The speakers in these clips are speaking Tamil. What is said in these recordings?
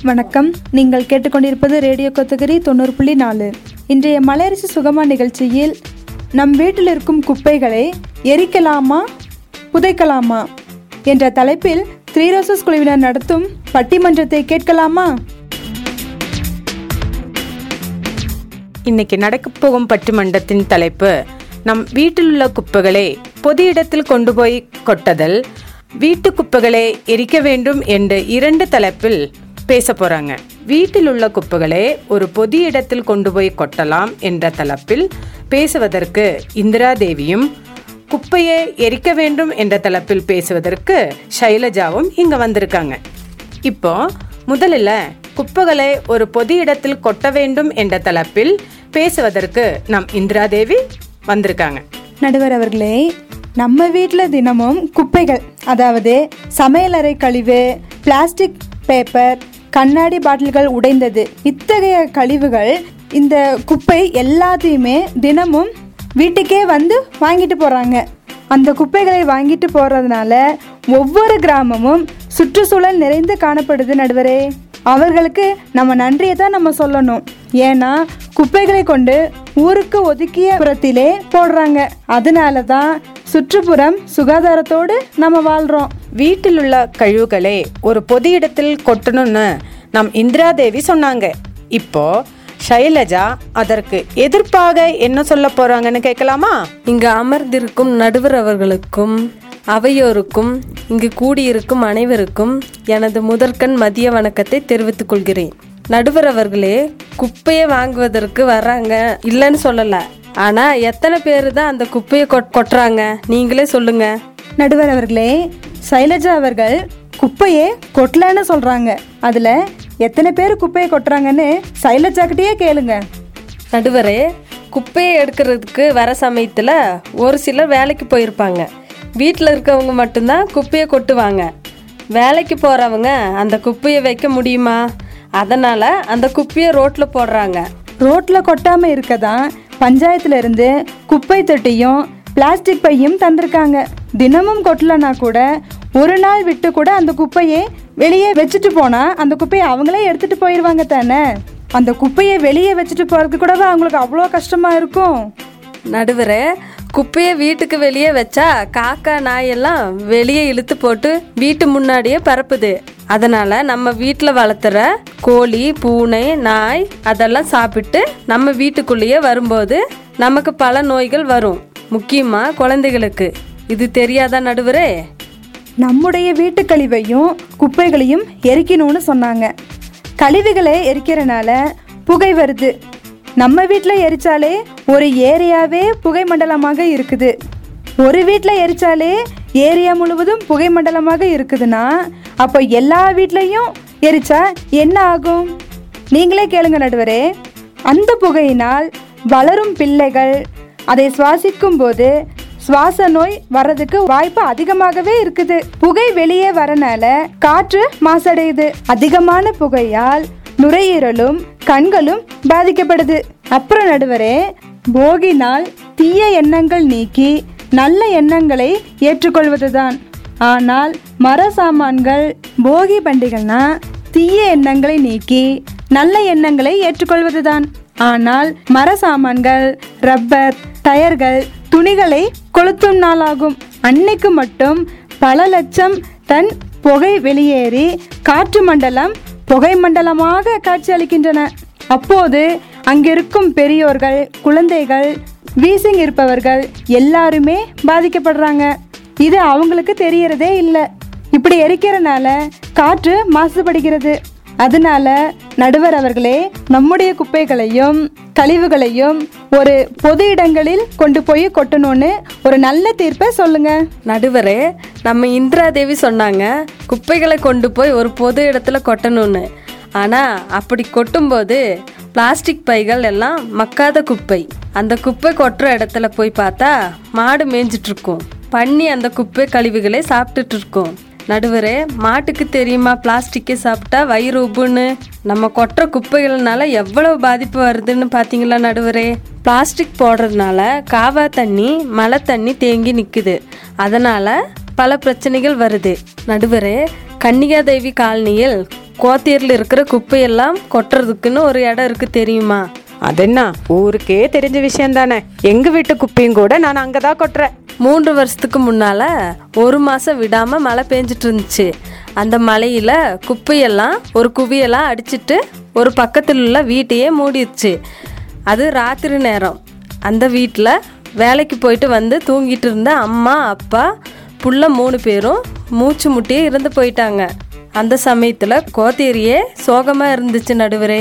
வணக்கம் நீங்கள் கேட்டுக்கொண்டிருப்பது ரேடியோ கொத்தகிரி தொண்ணூறு புள்ளி நாலு இன்றைய மலையரசி சுகமா நிகழ்ச்சியில் நம் வீட்டில் இருக்கும் குப்பைகளை எரிக்கலாமா புதைக்கலாமா என்ற தலைப்பில் த்ரீ ரோசஸ் குழுவினர் நடத்தும் பட்டிமன்றத்தை கேட்கலாமா இன்னைக்கு நடக்கப் போகும் பட்டிமன்றத்தின் தலைப்பு நம் வீட்டில் உள்ள குப்பைகளை பொது இடத்தில் கொண்டு போய் கொட்டதல் வீட்டு குப்பைகளை எரிக்க வேண்டும் என்று இரண்டு தலைப்பில் பேச போறாங்க வீட்டில் உள்ள குப்பைகளை ஒரு பொது இடத்தில் கொண்டு போய் கொட்டலாம் என்ற தலைப்பில் பேசுவதற்கு இந்திரா தேவியும் குப்பையை எரிக்க வேண்டும் என்ற தலைப்பில் பேசுவதற்கு ஷைலஜாவும் இங்க வந்திருக்காங்க இப்போ முதலில் குப்பைகளை ஒரு பொது இடத்தில் கொட்ட வேண்டும் என்ற தலைப்பில் பேசுவதற்கு நம் இந்திரா தேவி வந்திருக்காங்க நடுவர் அவர்களே நம்ம வீட்டில் தினமும் குப்பைகள் அதாவது சமையலறை கழிவு பிளாஸ்டிக் பேப்பர் கண்ணாடி பாட்டில்கள் உடைந்தது இத்தகைய கழிவுகள் இந்த குப்பை எல்லாத்தையுமே தினமும் வீட்டுக்கே வந்து வாங்கிட்டு போகிறாங்க அந்த குப்பைகளை வாங்கிட்டு போகிறதுனால ஒவ்வொரு கிராமமும் சுற்றுச்சூழல் நிறைந்து காணப்படுது நடுவரே அவர்களுக்கு நம்ம நன்றியை தான் நம்ம சொல்லணும் ஏன்னா குப்பைகளை கொண்டு ஊருக்கு ஒதுக்கிய புறத்திலே போடுறாங்க அதனால தான் சுற்றுப்புறம் சுகாதாரத்தோடு நம்ம வாழ்கிறோம் வீட்டில் உள்ள கழிவுகளை ஒரு பொது இடத்தில் கொட்டணும்னு நம் இந்திரா தேவி சொன்னாங்க இப்போ ஷைலஜா அதற்கு எதிர்ப்பாக என்ன சொல்ல போறாங்கன்னு கேட்கலாமா இங்கு அமர்ந்திருக்கும் நடுவர் அவர்களுக்கும் அவையோருக்கும் இங்கு கூடியிருக்கும் அனைவருக்கும் எனது முதற்கண் மதிய வணக்கத்தை தெரிவித்துக் கொள்கிறேன் நடுவர் அவர்களே குப்பையை வாங்குவதற்கு வர்றாங்க இல்லைன்னு சொல்லல ஆனா எத்தனை பேர் தான் அந்த குப்பையை கொட் கொட்டுறாங்க நீங்களே சொல்லுங்க நடுவர் அவர்களே சைலஜா அவர்கள் குப்பையே கொட்டலன்னு சொல்கிறாங்க அதில் எத்தனை பேர் குப்பையை கொட்டுறாங்கன்னு சைலஜாக்கிட்டேயே கேளுங்க நடுவரே குப்பையை எடுக்கிறதுக்கு வர சமயத்தில் ஒரு சிலர் வேலைக்கு போயிருப்பாங்க வீட்டில் இருக்கவங்க மட்டும்தான் குப்பையை கொட்டுவாங்க வேலைக்கு போகிறவங்க அந்த குப்பையை வைக்க முடியுமா அதனால் அந்த குப்பையை ரோட்டில் போடுறாங்க ரோட்டில் கொட்டாமல் இருக்க தான் பஞ்சாயத்துல இருந்து குப்பை தொட்டியும் பிளாஸ்டிக் பையும் தந்திருக்காங்க தினமும் கொட்டலனா கூட ஒரு நாள் விட்டு கூட அந்த குப்பையை வெளியே வச்சுட்டு போனா அந்த குப்பையை அவங்களே எடுத்துட்டு போயிடுவாங்க தானே அந்த குப்பையை வெளியே வச்சுட்டு போறது கூடவா அவங்களுக்கு அவ்வளோ கஷ்டமா இருக்கும் நடுவரே குப்பையை வீட்டுக்கு வெளியே வச்சா காக்கா நாயெல்லாம் வெளியே இழுத்து போட்டு வீட்டு முன்னாடியே பரப்புது அதனால நம்ம வீட்டில் வளர்த்துற கோழி பூனை நாய் அதெல்லாம் சாப்பிட்டு நம்ம வீட்டுக்குள்ளேயே வரும்போது நமக்கு பல நோய்கள் வரும் முக்கியமாக குழந்தைகளுக்கு இது தெரியாதா நடுவரே நம்முடைய வீட்டு கழிவையும் குப்பைகளையும் எரிக்கணும்னு சொன்னாங்க கழிவுகளை எரிக்கிறனால புகை வருது நம்ம வீட்டில் எரிச்சாலே ஒரு ஏரியாவே புகை மண்டலமாக இருக்குது ஒரு வீட்டில் எரிச்சாலே ஏரியா முழுவதும் புகை மண்டலமாக இருக்குதுன்னா அப்போ எல்லா வீட்லேயும் எரிச்சா என்ன ஆகும் நீங்களே கேளுங்க நடுவரே அந்த புகையினால் வளரும் பிள்ளைகள் அதை சுவாசிக்கும் போது சுவாச நோய் வர்றதுக்கு வாய்ப்பு அதிகமாகவே இருக்குது புகை வெளியே வரனால காற்று மாசடையுது அதிகமான புகையால் நுரையீரலும் கண்களும் பாதிக்கப்படுது அப்புறம் நடுவரே போகி நாள் தீய எண்ணங்கள் நீக்கி நல்ல எண்ணங்களை ஏற்றுக்கொள்வதுதான் ஆனால் மர சாமான்கள் போகி பண்டிகைனா தீய எண்ணங்களை நீக்கி நல்ல எண்ணங்களை ஏற்றுக்கொள்வதுதான் ஆனால் மர சாமான்கள் ரப்பர் டயர்கள் துணிகளை கொளுத்தும் நாளாகும் அன்னைக்கு மட்டும் பல லட்சம் டன் புகை வெளியேறி காற்று மண்டலம் புகை மண்டலமாக காட்சியளிக்கின்றன அப்போது அங்கிருக்கும் பெரியோர்கள் குழந்தைகள் வீசிங் இருப்பவர்கள் எல்லாருமே பாதிக்கப்படுறாங்க இது அவங்களுக்கு தெரியறதே இல்லை இப்படி எரிக்கிறனால காற்று மாசுபடுகிறது அதனால நடுவர் அவர்களே நம்முடைய குப்பைகளையும் கழிவுகளையும் ஒரு பொது இடங்களில் கொண்டு போய் கொட்டணும்னு ஒரு நல்ல தீர்ப்பை சொல்லுங்க நடுவரே நம்ம இந்திரா தேவி சொன்னாங்க குப்பைகளை கொண்டு போய் ஒரு பொது இடத்துல கொட்டணும்னு ஆனால் அப்படி கொட்டும்போது பிளாஸ்டிக் பைகள் எல்லாம் மக்காத குப்பை அந்த குப்பை கொட்டுற இடத்துல போய் பார்த்தா மாடு மேய்ஞ்சிட்டு இருக்கும் பண்ணி அந்த குப்பை கழிவுகளை சாப்பிட்டுட்டு இருக்கும் நடுவரே மாட்டுக்கு தெரியுமா பிளாஸ்டிக்கை சாப்பிட்டா வயிறு உப்புன்னு நம்ம கொட்டுற குப்பைகள்னால எவ்வளவு பாதிப்பு வருதுன்னு பார்த்தீங்களா நடுவரே பிளாஸ்டிக் போடுறதுனால காவா தண்ணி மழை தண்ணி தேங்கி நிற்குது அதனால பல பிரச்சனைகள் வருது நடுவரே கன்னிகாதேவி காலனியில் கோத்தேரியில் இருக்கிற குப்பையெல்லாம் கொட்டுறதுக்குன்னு ஒரு இடம் இருக்கு தெரியுமா அதென்ன ஊருக்கே தெரிஞ்ச விஷயம் தானே எங்க வீட்டு குப்பையும் கூட நான் அங்கதான் கொட்டுறேன் மூன்று வருஷத்துக்கு முன்னால ஒரு மாசம் விடாம மழை பெஞ்சிட்டு இருந்துச்சு அந்த மழையில குப்பையெல்லாம் ஒரு குவியெல்லாம் அடிச்சிட்டு ஒரு பக்கத்தில் உள்ள வீட்டையே மூடிடுச்சு அது ராத்திரி நேரம் அந்த வீட்டில் வேலைக்கு போயிட்டு வந்து தூங்கிட்டு இருந்த அம்மா அப்பா புள்ள மூணு பேரும் மூச்சு முட்டியே இறந்து போயிட்டாங்க அந்த சமயத்தில் கோத்தேரியே சோகமாக இருந்துச்சு நடுவரே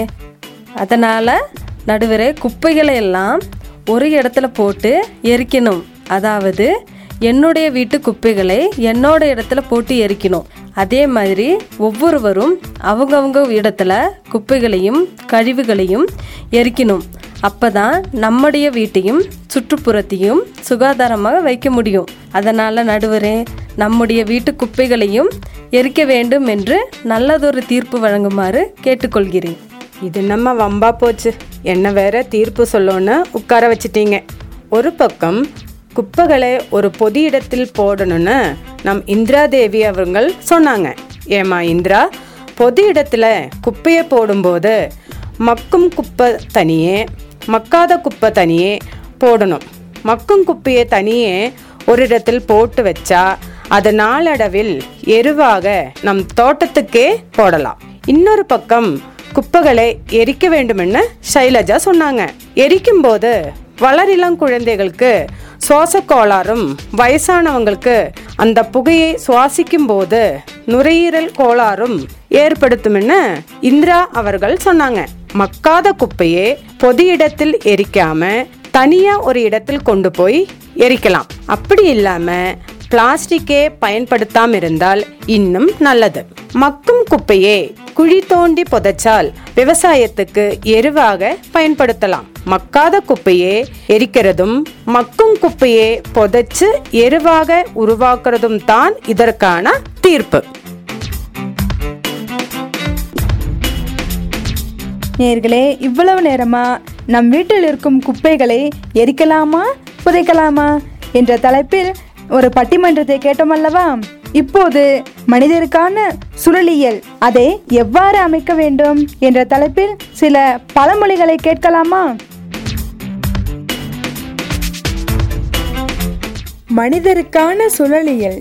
அதனால் நடுவரே குப்பைகளை எல்லாம் ஒரு இடத்துல போட்டு எரிக்கணும் அதாவது என்னுடைய வீட்டு குப்பைகளை என்னோட இடத்துல போட்டு எரிக்கணும் அதே மாதிரி ஒவ்வொருவரும் அவங்கவங்க இடத்துல குப்பைகளையும் கழிவுகளையும் எரிக்கணும் அப்பதான் நம்முடைய வீட்டையும் சுற்றுப்புறத்தையும் சுகாதாரமாக வைக்க முடியும் அதனால நடுவரே நம்முடைய வீட்டு குப்பைகளையும் எரிக்க வேண்டும் என்று நல்லதொரு தீர்ப்பு வழங்குமாறு கேட்டுக்கொள்கிறேன் இது நம்ம வம்பா போச்சு என்ன வேற தீர்ப்பு சொல்லோன்னு உட்கார வச்சிட்டீங்க ஒரு பக்கம் குப்பைகளை ஒரு பொது இடத்தில் போடணும்னு நம் இந்திரா தேவி அவர்கள் சொன்னாங்க ஏமா இந்திரா பொது இடத்துல குப்பையை போடும்போது மக்கும் குப்பை தனியே மக்காத குப்பை தனியே போடணும் மக்கும் குப்பையை தனியே ஒரு இடத்தில் போட்டு வச்சா அது நாளடைவில் எருவாக நம் தோட்டத்துக்கே போடலாம் இன்னொரு பக்கம் குப்பைகளை எரிக்க வேண்டுமென்னு ஷைலஜா சொன்னாங்க எரிக்கும்போது வளரிளம் குழந்தைகளுக்கு சுவாச கோளாறும் வயசானவங்களுக்கு அந்த புகையை சுவாசிக்கும் போது நுரையீரல் கோளாறும் ஏற்படுத்தும்னு இந்திரா அவர்கள் சொன்னாங்க மக்காத குப்பையே பொது இடத்தில் எரிக்காம தனியா ஒரு இடத்தில் கொண்டு போய் எரிக்கலாம் அப்படி இல்லாம பிளாஸ்டிக்கே பயன்படுத்தாம இருந்தால் இன்னும் நல்லது மக்கும் குப்பையே குழி தோண்டி புதைச்சால் விவசாயத்துக்கு எருவாக பயன்படுத்தலாம் மக்காத குப்பையே எரிக்கிறதும் மக்கும் குப்பையே புதைச்சு எருவாக உருவாக்குறதும் தான் இதற்கான தீர்ப்பு நேர்களே இவ்வளவு நேரமா நம் வீட்டில் இருக்கும் குப்பைகளை எரிக்கலாமா புதைக்கலாமா என்ற தலைப்பில் ஒரு பட்டிமன்றத்தை கேட்டோம் அல்லவா இப்போது மனிதருக்கான சுழலியல் அதை எவ்வாறு அமைக்க வேண்டும் என்ற தலைப்பில் சில பழமொழிகளை கேட்கலாமா மனிதருக்கான சுழலியல்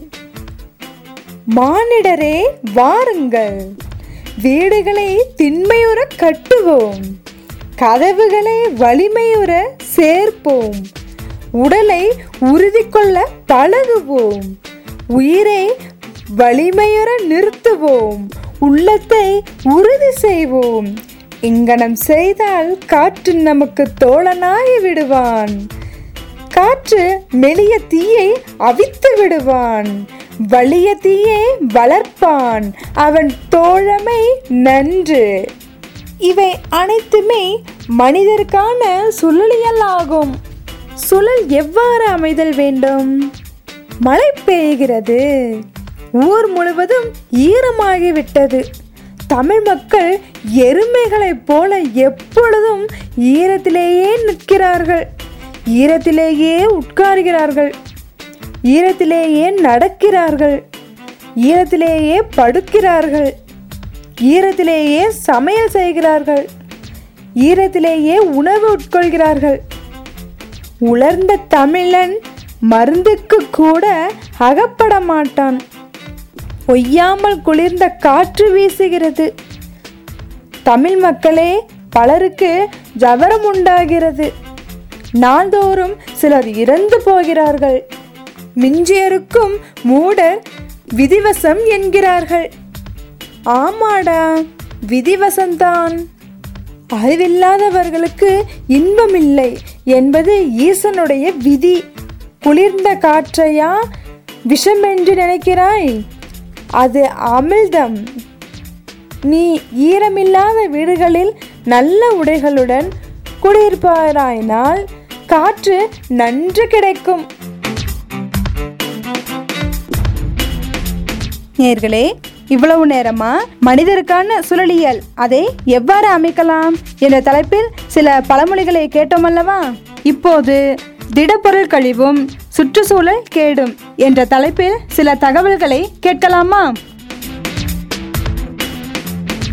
மானிடரே வாருங்கள் வீடுகளை திண்மையுற கட்டுவோம் கதவுகளை வலிமையுற சேர்ப்போம் உடலை உறுதி கொள்ள பழகுவோம் உயிரை வலிமையுற நிறுத்துவோம் உள்ளத்தை உறுதி செய்வோம் இங்கனம் செய்தால் காற்று நமக்கு தோழனாகி விடுவான் காற்று மெலிய தீயை அவித்து விடுவான் வலிய தீயை வளர்ப்பான் அவன் தோழமை நன்று இவை அனைத்துமே மனிதருக்கான சுழலியல் ஆகும் சுழல் எவ்வாறு அமைதல் வேண்டும் மழை பெய்கிறது ஊர் முழுவதும் ஈரமாகிவிட்டது தமிழ் மக்கள் எருமைகளைப் போல எப்பொழுதும் ஈரத்திலேயே நிற்கிறார்கள் ஈரத்திலேயே உட்கார்கிறார்கள் ஈரத்திலேயே நடக்கிறார்கள் ஈரத்திலேயே படுக்கிறார்கள் ஈரத்திலேயே சமையல் செய்கிறார்கள் ஈரத்திலேயே உணவு உட்கொள்கிறார்கள் உலர்ந்த தமிழன் மருந்துக்கு கூட அகப்பட மாட்டான் ஒய்யாமல் குளிர்ந்த காற்று வீசுகிறது தமிழ் மக்களே பலருக்கு ஜவரம் உண்டாகிறது நாள்தோறும் சிலர் இறந்து போகிறார்கள் மிஞ்சியருக்கும் மூடர் விதிவசம் என்கிறார்கள் ஆமாடா விதிவசம்தான் அறிவில்லாதவர்களுக்கு இன்பமில்லை என்பது ஈசனுடைய விதி குளிர்ந்த காற்றையா விஷம் என்று நினைக்கிறாய் அது அமிழ்தம் நீ ஈரமில்லாத வீடுகளில் நல்ல உடைகளுடன் குடியிருப்பாராயினால் காற்று நன்று கிடைக்கும் நேர்களே இவ்வளவு நேரமா மனிதருக்கான சுழலியல் அதை எவ்வாறு அமைக்கலாம் என்ற தலைப்பில் சில பழமொழிகளை கேட்டோம் அல்லவா இப்போது திடப்பொருள் கழிவும் சுற்றுச்சூழல் கேடும் என்ற தலைப்பில் சில தகவல்களை கேட்கலாமா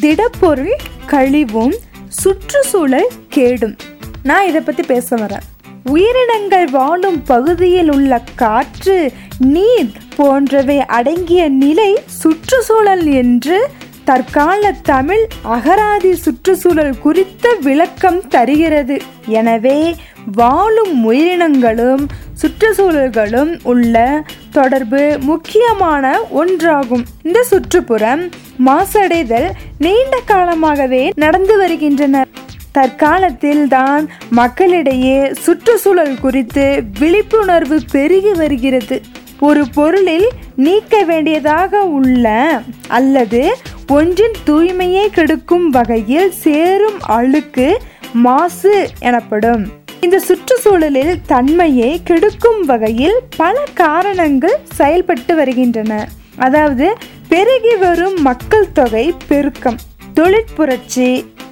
திடப்பொருள் கழிவும் சுற்றுச்சூழல் கேடும் நான் இதை பற்றி பேச வரேன் உயிரினங்கள் வாழும் பகுதியில் உள்ள காற்று நீர் போன்றவை அடங்கிய நிலை சுற்றுச்சூழல் என்று தற்கால தமிழ் அகராதி சுற்றுச்சூழல் குறித்த விளக்கம் தருகிறது எனவே வாழும் உயிரினங்களும் சுற்றுச்சூழல்களும் உள்ள தொடர்பு முக்கியமான ஒன்றாகும் இந்த சுற்றுப்புறம் மாசடைதல் நீண்ட காலமாகவே நடந்து வருகின்றன தற்காலத்தில் தான் மக்களிடையே சுற்றுச்சூழல் குறித்து விழிப்புணர்வு பெருகி வருகிறது ஒரு பொருளில் நீக்க வேண்டியதாக உள்ள அல்லது ஒன்றின் தூய்மையை கெடுக்கும் வகையில் சேரும் அழுக்கு மாசு எனப்படும் இந்த சுற்றுச்சூழலில் தன்மையை கெடுக்கும் வகையில் பல காரணங்கள் செயல்பட்டு வருகின்றன அதாவது பெருகி வரும் மக்கள் தொகை பெருக்கம் தொழிற்புரட்சி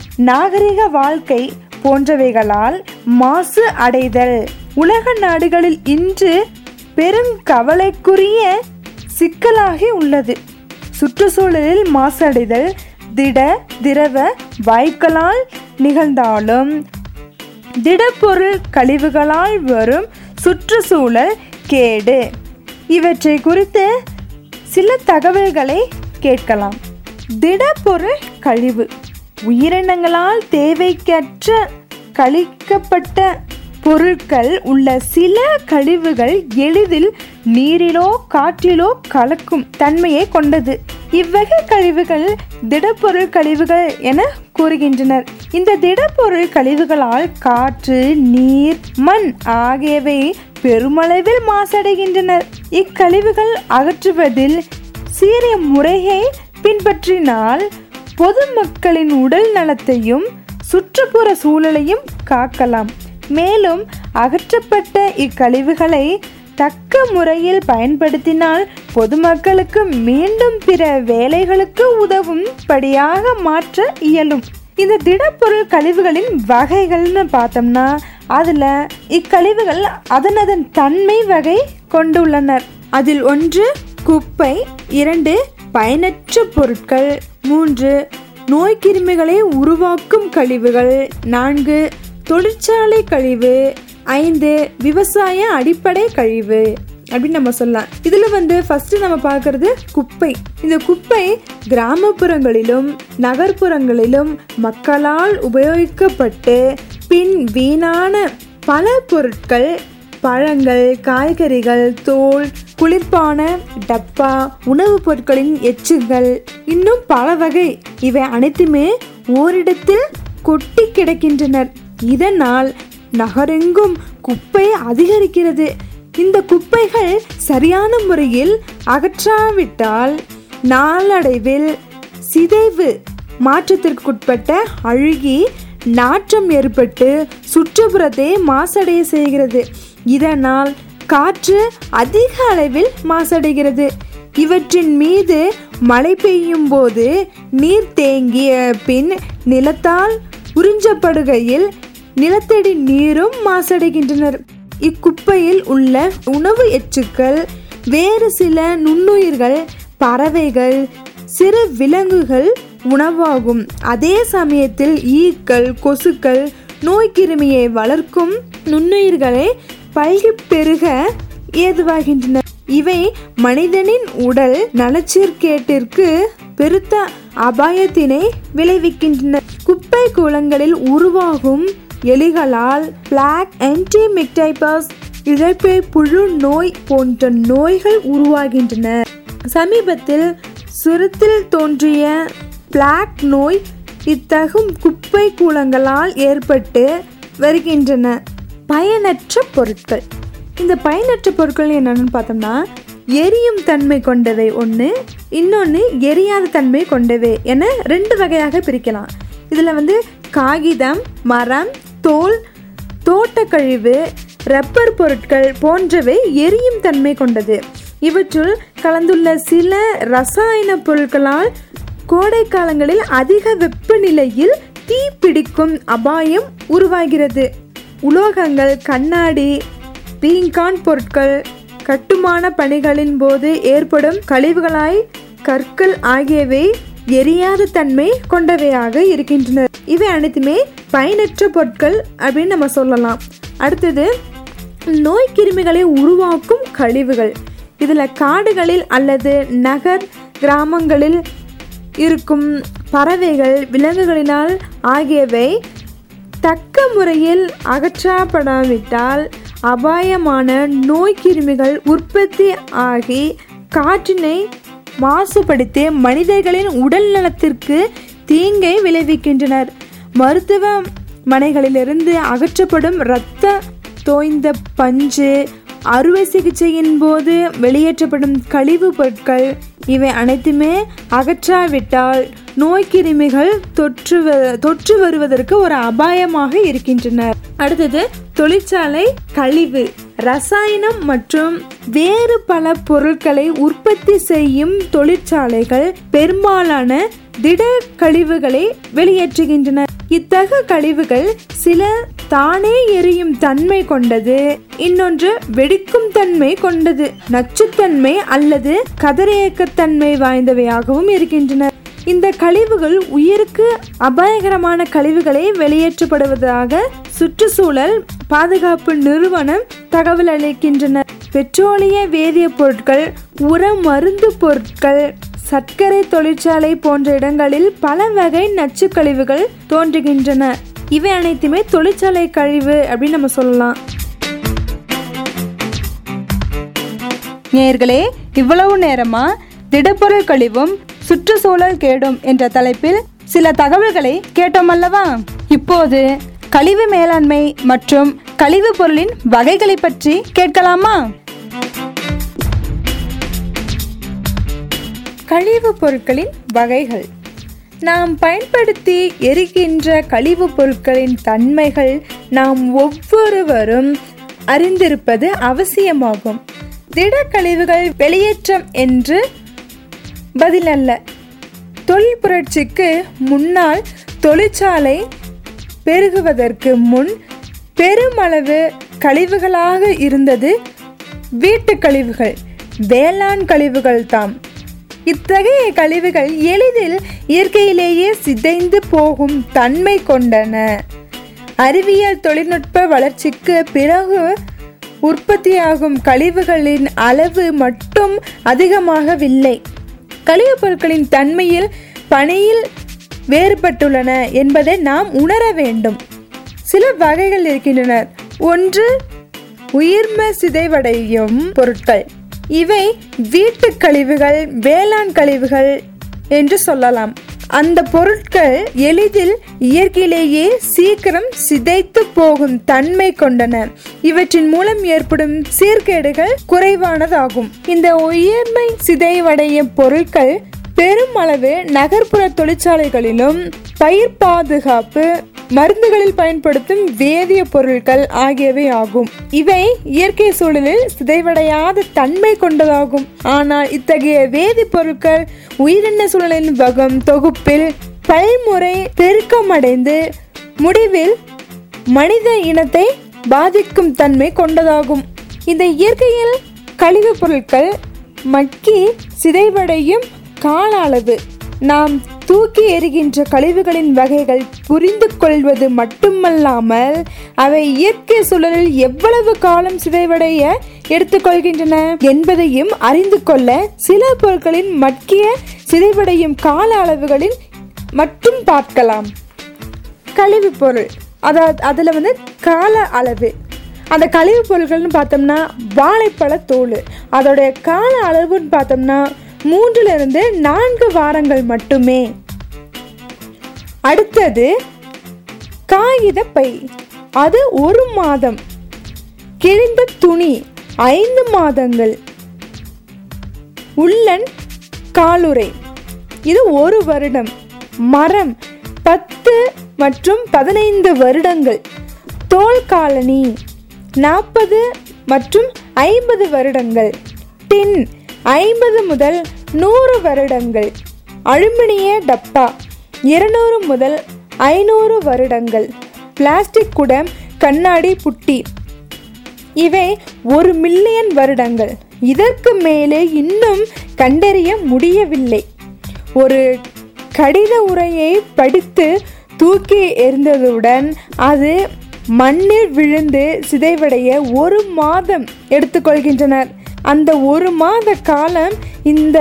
நாகரிக வாழ்க்கை போன்றவைகளால் மாசு அடைதல் உலக நாடுகளில் இன்று பெருங்கவலைக்குரிய சிக்கலாகி உள்ளது சுற்றுச்சூழலில் மாசடைதல் திட திரவ வாயுக்களால் நிகழ்ந்தாலும் திடப்பொருள் கழிவுகளால் வரும் சுற்றுச்சூழல் கேடு இவற்றை குறித்து சில தகவல்களை கேட்கலாம் திடப்பொருள் கழிவு உயிரினங்களால் தேவைக்கற்ற கழிக்கப்பட்ட பொருட்கள் உள்ள சில கழிவுகள் எளிதில் நீரிலோ காற்றிலோ கலக்கும் தன்மையை கொண்டது இவ்வகை கழிவுகள் திடப்பொருள் கழிவுகள் என கூறுகின்றனர் இந்த திடப்பொருள் கழிவுகளால் காற்று நீர் மண் ஆகியவை பெருமளவில் மாசடைகின்றனர் இக்கழிவுகள் அகற்றுவதில் சீரிய முறையை பின்பற்றினால் பொதுமக்களின் உடல் நலத்தையும் சுற்றுப்புற சூழலையும் காக்கலாம் மேலும் அகற்றப்பட்ட இக்கழிவுகளை தக்க முறையில் பயன்படுத்தினால் பொதுமக்களுக்கு மீண்டும் பிற வேலைகளுக்கு உதவும் படியாக மாற்ற இயலும் இந்த திடப்பொருள் கழிவுகளின் வகைகள்னு பார்த்தோம்னா அதில் இக்கழிவுகள் அதன் அதன் தன்மை வகை கொண்டுள்ளனர் அதில் ஒன்று குப்பை இரண்டு பயனற்ற பொருட்கள் மூன்று நோய்க்கிருமிகளை உருவாக்கும் கழிவுகள் நான்கு தொழிற்சாலை கழிவு ஐந்து விவசாய அடிப்படை கழிவு அப்படின்னு நம்ம சொல்லலாம் இதுல வந்து ஃபர்ஸ்ட் நம்ம பார்க்கறது குப்பை இந்த குப்பை கிராமப்புறங்களிலும் நகர்ப்புறங்களிலும் மக்களால் உபயோகிக்கப்பட்டு பின் வீணான பல பொருட்கள் பழங்கள் காய்கறிகள் தோல் குளிர்பான டப்பா உணவுப் பொருட்களின் எச்சுகள் இன்னும் பல வகை இவை அனைத்துமே ஓரிடத்தில் கொட்டி கிடக்கின்றனர் இதனால் நகரெங்கும் குப்பை அதிகரிக்கிறது இந்த குப்பைகள் சரியான முறையில் அகற்றாவிட்டால் நாளடைவில் சிதைவு மாற்றத்திற்குட்பட்ட அழுகி நாற்றம் ஏற்பட்டு சுற்றுப்புறத்தை மாசடைய செய்கிறது இதனால் காற்று அதிக அளவில் மாசடைகிறது இவற்றின் மீது மழை பெய்யும் போது நீர் தேங்கிய பின் நிலத்தால் உறிஞ்சப்படுகையில் நிலத்தடி நீரும் மாசடைகின்றனர் இக்குப்பையில் உள்ள உணவு எச்சுக்கள் வேறு சில நுண்ணுயிர்கள் பறவைகள் சிறு விலங்குகள் உணவாகும் அதே சமயத்தில் ஈக்கள் கொசுக்கள் நோய்க்கிருமியை வளர்க்கும் நுண்ணுயிர்களை பல்கி பெருக ஏதுவாகின்றன இவை மனிதனின் உடல் நலச்சீர்கேட்டிற்கு பெருத்த அபாயத்தினை விளைவிக்கின்றன குப்பை கூலங்களில் உருவாகும் எலிகளால் பிளாக் ஆன்டிமிக்டைபஸ் இழப்பை புழு நோய் போன்ற நோய்கள் உருவாகின்றன சமீபத்தில் சுரத்தில் தோன்றிய பிளாக் நோய் இத்தகும் குப்பை கூலங்களால் ஏற்பட்டு வருகின்றன பயனற்ற பொருட்கள் இந்த பயனற்ற பொருட்கள் என்னென்னு பார்த்தோம்னா எரியும் தன்மை கொண்டவை ஒன்று இன்னொன்று எரியாத தன்மை கொண்டவை என ரெண்டு வகையாக பிரிக்கலாம் இதில் வந்து காகிதம் மரம் தோல் தோட்டக்கழிவு ரப்பர் பொருட்கள் போன்றவை எரியும் தன்மை கொண்டது இவற்றுள் கலந்துள்ள சில ரசாயன பொருட்களால் கோடை காலங்களில் அதிக வெப்பநிலையில் தீ பிடிக்கும் அபாயம் உருவாகிறது உலோகங்கள் கண்ணாடி பீங்கான் பொருட்கள் கட்டுமான பணிகளின் போது ஏற்படும் கழிவுகளாய் கற்கள் ஆகியவை எரியாத தன்மை கொண்டவையாக இருக்கின்றன இவை அனைத்துமே பயனற்ற பொருட்கள் அப்படின்னு நம்ம சொல்லலாம் அடுத்தது நோய் கிருமிகளை உருவாக்கும் கழிவுகள் இதில் காடுகளில் அல்லது நகர் கிராமங்களில் இருக்கும் பறவைகள் விலங்குகளினால் ஆகியவை தக்க முறையில் அகற்றப்படாவிட்டால் அபாயமான நோய்க்கிருமிகள் உற்பத்தி ஆகி காற்றினை மாசுபடுத்தி மனிதர்களின் உடல் நலத்திற்கு தீங்கை விளைவிக்கின்றனர் மருத்துவமனைகளிலிருந்து அகற்றப்படும் இரத்த தோய்ந்த பஞ்சு அறுவை சிகிச்சையின் போது வெளியேற்றப்படும் கழிவுப் பொருட்கள் இவை அனைத்துமே அகற்றாவிட்டால் நோய்க்கிருமிகள் தொற்று வ- தொற்று வருவதற்கு ஒரு அபாயமாக இருக்கின்றன அடுத்தது தொழிற்சாலை கழிவு ரசாயனம் மற்றும் வேறு பல பொருட்களை உற்பத்தி செய்யும் தொழிற்சாலைகள் பெரும்பாலான திட கழிவுகளை வெளியேற்றுகின்றன இத்தகு கழிவுகள் சில தானே எரியும் தன்மை கொண்டது இன்னொன்று வெடிக்கும் தன்மை கொண்டது நச்சுத்தன்மை அல்லது கதிரியக்கத்தன்மை வாய்ந்தவையாகவும் இருக்கின்றன இந்த கழிவுகள் உயிருக்கு அபாயகரமான கழிவுகளை வெளியேற்றப்படுவதாக சுற்றுச்சூழல் பாதுகாப்பு நிறுவனம் தகவல் அளிக்கின்றன பெட்ரோலிய வேதியியப் பொருட்கள் உர மருந்து பொருட்கள் சர்க்கரை தொழிற்சாலை போன்ற இடங்களில் பல வகை நச்சு கழிவுகள் தோன்றுகின்றன இவை அனைத்துமே தொழிற்சாலை கழிவு அப்படின்னு நம்ம சொல்லலாம் நேர்களே இவ்வளவு நேரமா திடப்பொருள் கழிவும் சுற்றுச்சூழல் கேடும் என்ற தலைப்பில் சில தகவல்களை கேட்டோம் அல்லவா இப்போது கழிவு மேலாண்மை மற்றும் கழிவு பொருளின் வகைகளை பற்றி கேட்கலாமா கழிவுப் பொருட்களின் வகைகள் நாம் பயன்படுத்தி எரிகின்ற கழிவுப் பொருட்களின் தன்மைகள் நாம் ஒவ்வொருவரும் அறிந்திருப்பது அவசியமாகும் திடக்கழிவுகள் வெளியேற்றம் என்று பதிலல்ல தொழில் புரட்சிக்கு முன்னால் தொழிற்சாலை பெருகுவதற்கு முன் பெருமளவு கழிவுகளாக இருந்தது வீட்டு கழிவுகள் வேளாண் கழிவுகள் தாம் இத்தகைய கழிவுகள் எளிதில் இயற்கையிலேயே சிதைந்து போகும் தன்மை கொண்டன அறிவியல் தொழில்நுட்ப வளர்ச்சிக்கு பிறகு உற்பத்தியாகும் கழிவுகளின் அளவு மட்டும் அதிகமாகவில்லை கழிவுப் பொருட்களின் தன்மையில் பணியில் வேறுபட்டுள்ளன என்பதை நாம் உணர வேண்டும் சில வகைகள் இருக்கின்றன ஒன்று உயிர்ம சிதைவடையும் பொருட்கள் இவை வீட்டு கழிவுகள் வேளாண் கழிவுகள் என்று சொல்லலாம் அந்த பொருட்கள் எளிதில் இயற்கையிலேயே சீக்கிரம் சிதைத்து போகும் தன்மை கொண்டன இவற்றின் மூலம் ஏற்படும் சீர்கேடுகள் குறைவானதாகும் இந்த உயர்மை சிதைவடையும் பொருட்கள் பெருமளவு நகர்ப்புற தொழிற்சாலைகளிலும் பயிர் பாதுகாப்பு மருந்துகளில் பயன்படுத்தும் வேதிய பொருட்கள் ஆகியவை ஆகும் இவை இயற்கை சூழலில் சிதைவடையாத தன்மை கொண்டதாகும் ஆனால் இத்தகைய வேதிப்பொருட்கள் உயிரின சூழலின் வகம் தொகுப்பில் பல்முறை பெருக்கமடைந்து முடிவில் மனித இனத்தை பாதிக்கும் தன்மை கொண்டதாகும் இந்த இயற்கையில் கழிவுப் பொருட்கள் மக்கி சிதைவடையும் கால அளவு நாம் தூக்கி எறிகின்ற கழிவுகளின் வகைகள் புரிந்து கொள்வது மட்டுமல்லாமல் அவை இயற்கை சூழலில் எவ்வளவு காலம் சிதைவடைய எடுத்துக்கொள்கின்றன என்பதையும் அறிந்து கொள்ள சில பொருட்களின் மக்கிய சிதைவடையும் கால அளவுகளின் மட்டும் பார்க்கலாம் கழிவுப் பொருள் அதாவது அதில் வந்து கால அளவு அந்த கழிவுப் பொருட்கள்னு பார்த்தோம்னா வாழைப்பழ தோல் அதோடைய கால அளவுன்னு பார்த்தோம்னா மூன்றிலிருந்து நான்கு வாரங்கள் மட்டுமே அடுத்தது காகித பை அது ஒரு மாதம் கிழிந்த துணி ஐந்து மாதங்கள் உள்ளன் காலுறை இது ஒரு வருடம் மரம் பத்து மற்றும் பதினைந்து வருடங்கள் தோல் காலனி நாற்பது மற்றும் ஐம்பது வருடங்கள் டின் ஐம்பது முதல் நூறு வருடங்கள் அலுமினிய டப்பா இருநூறு முதல் ஐநூறு வருடங்கள் பிளாஸ்டிக் குடம் கண்ணாடி புட்டி இவை ஒரு மில்லியன் வருடங்கள் இதற்கு மேலே இன்னும் கண்டறிய முடியவில்லை ஒரு கடித உரையை படித்து தூக்கி எறிந்ததுடன் அது மண்ணில் விழுந்து சிதைவடைய ஒரு மாதம் எடுத்துக்கொள்கின்றனர் அந்த ஒரு மாத காலம் இந்த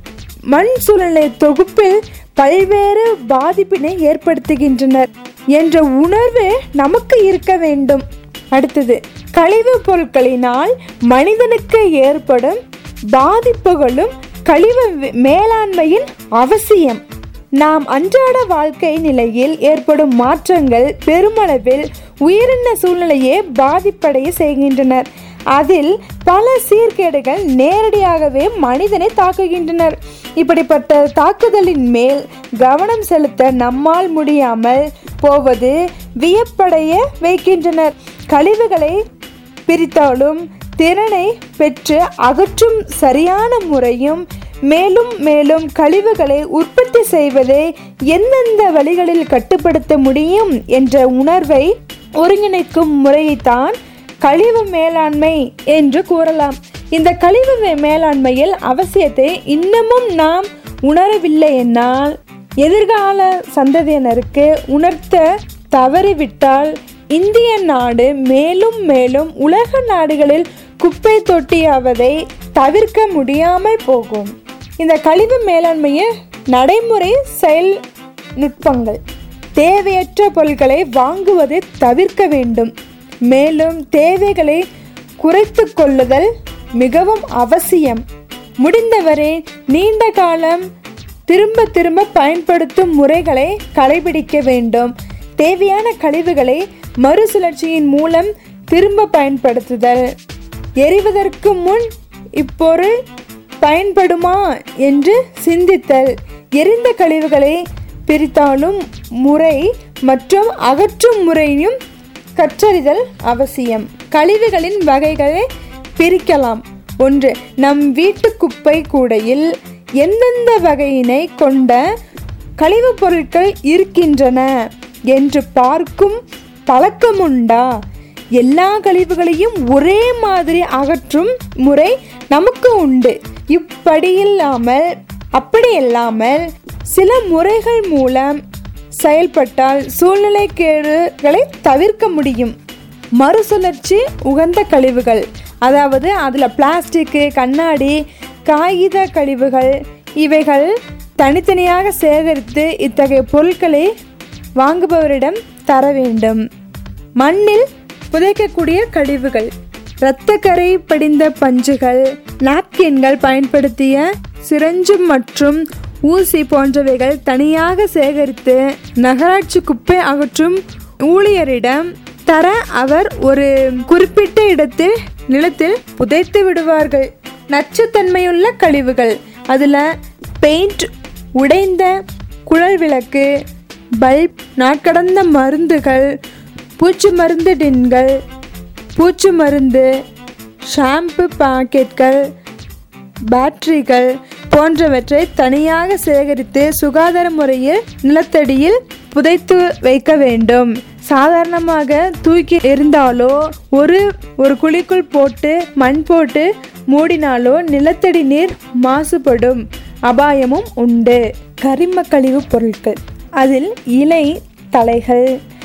மண் சூழ்நிலை தொகுப்பில் பல்வேறு பாதிப்பினை ஏற்படுத்துகின்றனர் என்ற உணர்வு நமக்கு இருக்க வேண்டும் அடுத்தது கழிவுப் பொருட்களினால் மனிதனுக்கு ஏற்படும் பாதிப்புகளும் கழிவு வே- மேலாண்மையின் அவசியம் நாம் அன்றாட வாழ்க்கை நிலையில் ஏற்படும் மாற்றங்கள் பெருமளவில் உயிரின சூழ்நிலையை பாதிப்படைய செய்கின்றனர் அதில் பல சீர்கேடுகள் நேரடியாகவே மனிதனை தாக்குகின்றனர் இப்படிப்பட்ட தாக்குதலின் மேல் கவனம் செலுத்த நம்மால் முடியாமல் போவது வியப்படைய வைக்கின்றனர் கழிவுகளை பிரித்தாலும் திறனை பெற்று அகற்றும் சரியான முறையும் மேலும் மேலும் கழிவுகளை உற்பத்தி செய்வதை எந்தெந்த வழிகளில் கட்டுப்படுத்த முடியும் என்ற உணர்வை ஒருங்கிணைக்கும் முறையைத்தான் கழிவு மேலாண்மை என்று கூறலாம் இந்த கழிவு மே- மேலாண்மையில் அவசியத்தை இன்னமும் நாம் உணரவில்லை என்னால் எதிர்கால சந்ததியினருக்கு உணர்த்த தவறிவிட்டால் இந்திய நாடு மேலும் மேலும் உலக நாடுகளில் குப்பை தொட்டியாவதை தவிர்க்க முடியாமல் போகும் இந்த கழிவு மேலாண்மையின் நடைமுறை செயல் நுட்பங்கள் தேவையற்ற பொருட்களை வாங்குவதை தவிர்க்க வேண்டும் மேலும் தேவைகளை குறைத்து கொள்ளுதல் மிகவும் அவசியம் முடிந்தவரை நீண்ட காலம் திரும்ப திரும்ப பயன்படுத்தும் முறைகளை கடைபிடிக்க வேண்டும் தேவையான கழிவுகளை மறுசுழற்சியின் மூலம் திரும்ப பயன்படுத்துதல் எரிவதற்கு முன் இப்பொருள் பயன்படுமா என்று சிந்தித்தல் எரிந்த கழிவுகளை பிரித்தாலும் முறை மற்றும் அகற்றும் முறையும் கற்றறிதல் அவசியம் கழிவுகளின் வகைகளை பிரிக்கலாம் ஒன்று நம் வீட்டு குப்பை கூடையில் எந்தெந்த வகையினை கொண்ட கழிவுப் பொருட்கள் இருக்கின்றன என்று பார்க்கும் பழக்கமுண்டா எல்லா கழிவுகளையும் ஒரே மாதிரி அகற்றும் முறை நமக்கு உண்டு இப்படியில்லாமல் அப்படியில்லாமல் சில முறைகள் மூலம் செயல்பட்டால் சூழ்நிலை கேடுகளை தவிர்க்க முடியும் மறுசுழற்சி உகந்த கழிவுகள் அதாவது அதில் பிளாஸ்டிக்கு கண்ணாடி காகித கழிவுகள் இவைகள் தனித்தனியாக சேகரித்து இத்தகைய பொருட்களை வாங்குபவரிடம் தர வேண்டும் மண்ணில் புதைக்கக்கூடிய கழிவுகள் இரத்தக்கரை படிந்த பஞ்சுகள் நாப்கின்கள் பயன்படுத்திய சிரஞ்சு மற்றும் ஊசி போன்றவைகள் தனியாக சேகரித்து நகராட்சி குப்பை அகற்றும் ஊழியரிடம் தர அவர் ஒரு குறிப்பிட்ட இடத்தில் நிலத்தில் புதைத்து விடுவார்கள் நச்சுத்தன்மையுள்ள கழிவுகள் அதில் பெயிண்ட் உடைந்த குழல் விளக்கு பல்ப் நாட்கடந்த மருந்துகள் பூச்சி மருந்து டின்கள் பூச்சி மருந்து ஷாம்பு பாக்கெட்கள் பேட்டரிகள் போன்றவற்றை தனியாக சேகரித்து சுகாதார முறையில் நிலத்தடியில் புதைத்து வைக்க வேண்டும் சாதாரணமாக தூக்கி எறிந்தாலோ ஒரு ஒரு குழிக்குள் போட்டு மண் போட்டு மூடினாலோ நிலத்தடி நீர் மாசுபடும் அபாயமும் உண்டு கரிம கழிவுப் பொருட்கள் அதில் இலை தலைகள்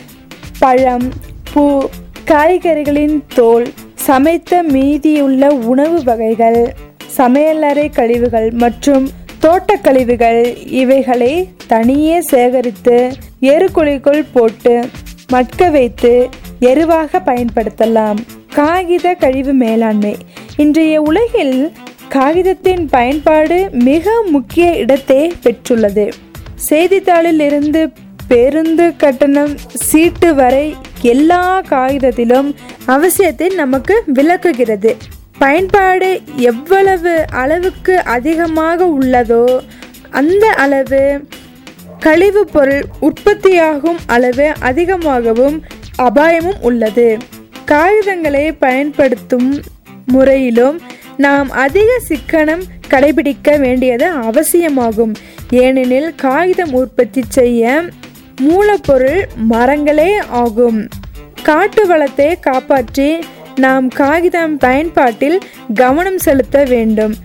பழம் பூ காய்கறிகளின் தோல் சமைத்த மீதியுள்ள உணவு வகைகள் சமையலறை கழிவுகள் மற்றும் தோட்டக் கழிவுகள் இவைகளை தனியே சேகரித்து எருக்குழிக்குள் போட்டு மட்க வைத்து எருவாக பயன்படுத்தலாம் காகித கழிவு மேலாண்மை இன்றைய உலகில் காகிதத்தின் பயன்பாடு மிக முக்கிய இடத்தை பெற்றுள்ளது செய்தித்தாளில் இருந்து பேருந்து கட்டணம் சீட்டு வரை எல்லா காகிதத்திலும் அவசியத்தை நமக்கு விளக்குகிறது பயன்பாடு எவ்வளவு அளவுக்கு அதிகமாக உள்ளதோ அந்த அளவு கழிவுப் பொருள் உற்பத்தியாகும் அளவு அதிகமாகவும் அபாயமும் உள்ளது காகிதங்களை பயன்படுத்தும் முறையிலும் நாம் அதிக சிக்கனம் கடைபிடிக்க வேண்டியது அவசியமாகும் ஏனெனில் காகிதம் உற்பத்தி செய்ய மூலப்பொருள் மரங்களே ஆகும் காட்டு வளத்தை காப்பாற்றி நாம் காகிதம் பயன்பாட்டில் கவனம் செலுத்த வேண்டும்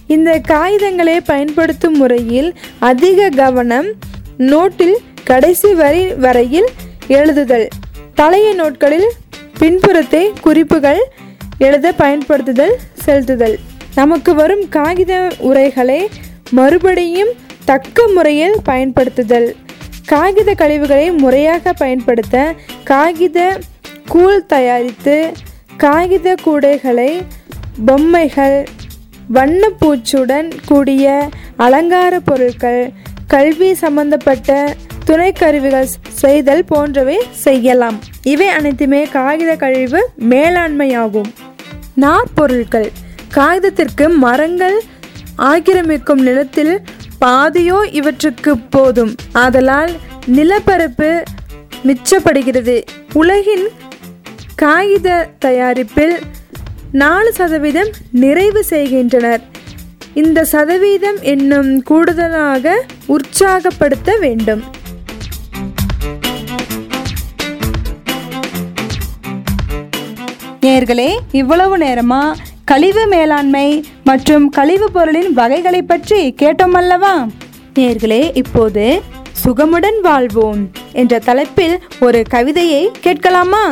இந்த காகிதங்களை பயன்படுத்தும் முறையில் அதிக கவனம் நோட்டில் கடைசி வரி வரையில் எழுதுதல் பழைய நோட்களில் பின்புறத்தை குறிப்புகள் எழுத பயன்படுத்துதல் செலுத்துதல் நமக்கு வரும் காகித உரைகளை மறுபடியும் தக்க முறையில் பயன்படுத்துதல் காகித கழிவுகளை முறையாக பயன்படுத்த காகித கூழ் தயாரித்து காகித கூடைகளை பொம்மைகள் வண்ணப்பூச்சுடன் கூடிய அலங்கார பொருட்கள் கல்வி சம்பந்தப்பட்ட துணைக்கருவிகள் செய்தல் போன்றவை செய்யலாம் இவை அனைத்துமே காகித கழிவு மேலாண்மையாகும் நாற்பொருட்கள் காகிதத்திற்கு மரங்கள் ஆக்கிரமிக்கும் நிலத்தில் பாதியோ இவற்றுக்கு போதும் ஆதலால் நிலப்பரப்பு மிச்சப்படுகிறது உலகின் காகித தயாரிப்பில் நாலு சதவீதம் நிறைவு செய்கின்றனர் இந்த சதவீதம் இன்னும் கூடுதலாக உற்சாகப்படுத்த வேண்டும் நேர்களே இவ்வளவு நேரமா கழிவு மேலாண்மை மற்றும் கழிவு பொருளின் வகைகளை பற்றி கேட்டோம் அல்லவா நேர்களே இப்போது சுகமுடன் வாழ்வோம் என்ற தலைப்பில் ஒரு கவிதையை கேட்கலாமா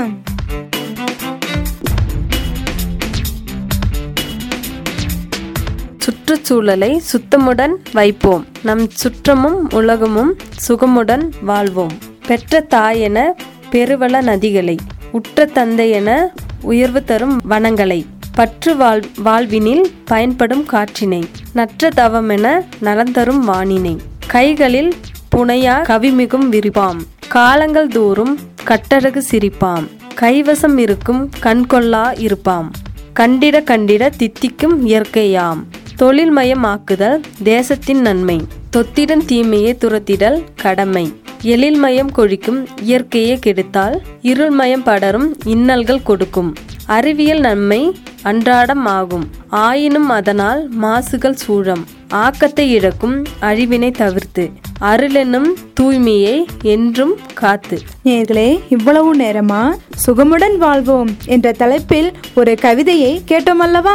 சுற்றுச்சூழலை சுத்தமுடன் வைப்போம் நம் சுற்றமும் உலகமும் சுகமுடன் வாழ்வோம் பெற்ற தாயென பெருவள நதிகளை உற்ற தந்தையென உயர்வு தரும் வனங்களை பற்று வாழ் வாழ்வினில் பயன்படும் காற்றினை நற்ற தவமென நலந்தரும் வானினை கைகளில் புனையா கவிமிகும் விரிப்பாம் காலங்கள் தோறும் கட்டழகு சிரிப்பாம் கைவசம் இருக்கும் கண்கொள்ளா இருப்பாம் கண்டிட கண்டிட தித்திக்கும் இயற்கையாம் தொழில்மயமாக்குதல் தேசத்தின் நன்மை தொத்திடன் தீமையை துரத்திடல் கடமை எழில்மயம் கொழிக்கும் இயற்கையை கெடுத்தால் இருள்மயம் படரும் இன்னல்கள் கொடுக்கும் அறிவியல் நன்மை அன்றாடம் ஆகும் ஆயினும் அதனால் மாசுகள் சூழம் ஆக்கத்தை இழக்கும் அழிவினை தவிர்த்து அருளெனும் தூய்மையை என்றும் காத்து நேர்களே இவ்வளவு நேரமா சுகமுடன் வாழ்வோம் என்ற தலைப்பில் ஒரு கவிதையை கேட்டோம் அல்லவா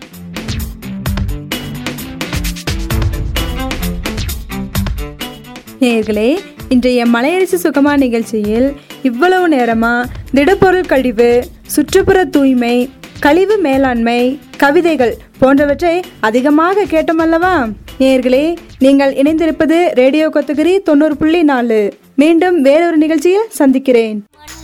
நேர்களே இன்றைய மலையரசி சுகமா நிகழ்ச்சியில் இவ்வளவு நேரமா திடப்பொருள் கழிவு சுற்றுப்புற தூய்மை கழிவு மேலாண்மை கவிதைகள் போன்றவற்றை அதிகமாக கேட்டோம் அல்லவா நேர்களே நீங்கள் இணைந்திருப்பது ரேடியோ கொத்தகிரி தொண்ணூறு புள்ளி நாலு மீண்டும் வேறொரு நிகழ்ச்சியில் சந்திக்கிறேன்